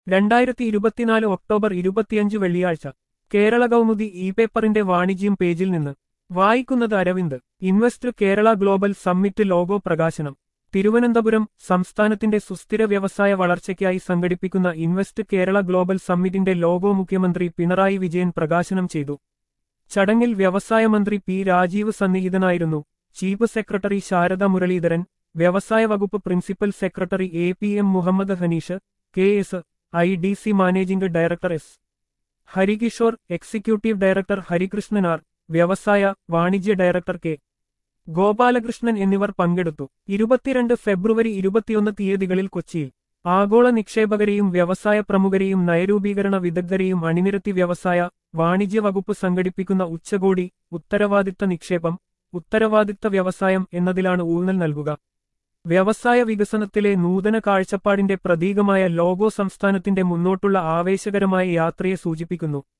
രണ്ടായിരത്തി ഇരുപത്തിനാല് ഒക്ടോബർ ഇരുപത്തിയഞ്ച് വെള്ളിയാഴ്ച കേരള കൗമുദി ഇ പേപ്പറിന്റെ വാണിജ്യം പേജിൽ നിന്ന് വായിക്കുന്നത് Aravind invest Kerala global summit logo പ്രകാശനം തിരുവനന്തപുരം സംസ്ഥാനത്തിന്റെ സുസ്ഥിര വ്യവസായ വളർച്ചയ്ക്കായി സംഘടിപ്പിക്കുന്ന ഇൻവെസ്റ്റ് കേരള ഗ്ലോബൽ സമ്മിറ്റിന്റെ ലോഗോ മുഖ്യമന്ത്രി പിണറായി വിജയൻ പ്രകാശനം ചെയ്തു ചടങ്ങിൽ വ്യവസായ മന്ത്രി പി രാജീവ് സന്നിഹിതനായിരുന്നു ചീഫ് സെക്രട്ടറി ശാരദ മുരളീധരൻ വ്യവസായ വകുപ്പ് principal secretary A P M Muhammad Hanish K S I D C managing director S Harikishore executive director Harikrishnan R വ്യവസായ വാണിജ്യ ഡയറക്ടർ കെ ഗോപാലകൃഷ്ണൻ എന്നിവർ പങ്കെടുത്തു ഇരുപത്തിരണ്ട് ഫെബ്രുവരി ഇരുപത്തിയൊന്ന് തീയതികളിൽ കൊച്ചിയിൽ ആഗോള നിക്ഷേപകരെയും വ്യവസായ പ്രമുഖരെയും നയരൂപീകരണ വിദഗ്ധരെയും അണിനിരത്തി വ്യവസായ വാണിജ്യ വകുപ്പ് സംഘടിപ്പിക്കുന്ന ഉച്ചകോടി ഉത്തരവാദിത്ത നിക്ഷേപം ഉത്തരവാദിത്ത വ്യവസായം എന്നതിലാണ് ഊന്നൽ നൽകുക വ്യവസായ വികസനത്തിലെ നൂതന കാഴ്ചപ്പാടിന്റെ പ്രതീകമായ ലോഗോ സംസ്ഥാനത്തിന്റെ മുന്നോട്ടുള്ള ആവേശകരമായ യാത്രയെ സൂചിപ്പിക്കുന്നു